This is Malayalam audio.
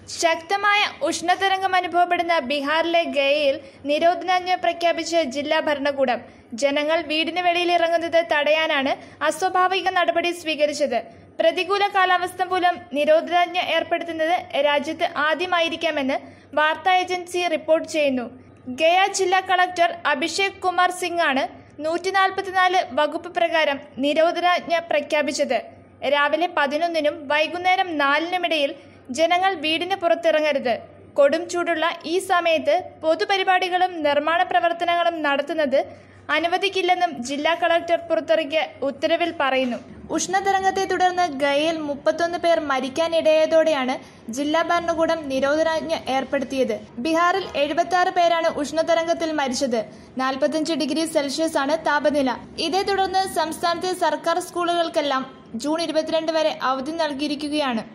ശക്തമായ ഉഷ്ണതരംഗം അനുഭവപ്പെടുന്ന ബീഹാറിലെ ഗയയിൽ നിരോധനാജ്ഞ പ്രഖ്യാപിച്ച് ജില്ലാ ഭരണകൂടം ജനങ്ങൾ വീടിന് വെളിയിൽ ഇറങ്ങുന്നത് തടയാനാണ് അസ്വാഭാവിക നടപടി സ്വീകരിച്ചത് പ്രതികൂല കാലാവസ്ഥ മൂലം നിരോധനാജ്ഞ ഏർപ്പെടുത്തുന്നത് രാജ്യത്ത് ആദ്യമായിരിക്കാമെന്ന് വാർത്താ ഏജൻസി റിപ്പോർട്ട് ചെയ്യുന്നു ഗയ ജില്ലാ കളക്ടർ അഭിഷേക് കുമാർ സിംഗ് ആണ് നൂറ്റി നാൽപ്പത്തിനാല് വകുപ്പ് പ്രകാരം നിരോധനാജ്ഞ പ്രഖ്യാപിച്ചത് രാവിലെ പതിനൊന്നിനും വൈകുന്നേരം നാലിനുമിടയിൽ ജനങ്ങൾ വീടിന് പുറത്തിറങ്ങരുത് കൊടും ചൂടുള്ള ഈ സമയത്ത് പൊതുപരിപാടികളും നിർമ്മാണ പ്രവർത്തനങ്ങളും നടത്തുന്നത് അനുവദിക്കില്ലെന്നും ജില്ലാ കളക്ടർ പുറത്തിറക്കിയ ഉത്തരവിൽ പറയുന്നു ഉഷ്ണതരംഗത്തെ തുടർന്ന് ഗയയിൽ മുപ്പത്തൊന്ന് പേർ മരിക്കാനിടയായതോടെയാണ് ജില്ലാ ഭരണകൂടം നിരോധനാജ്ഞ ഏർപ്പെടുത്തിയത് ബീഹാറിൽ എഴുപത്തി ആറ് പേരാണ് ഉഷ്ണതരംഗത്തിൽ മരിച്ചത് നാൽപ്പത്തഞ്ച് ഡിഗ്രി സെൽഷ്യസ് ആണ് താപനില ഇതേ തുടർന്ന് സംസ്ഥാനത്തെ സർക്കാർ സ്കൂളുകൾക്കെല്ലാം ജൂൺ ഇരുപത്തിരണ്ട് വരെ അവധി നൽകിയിരിക്കുകയാണ്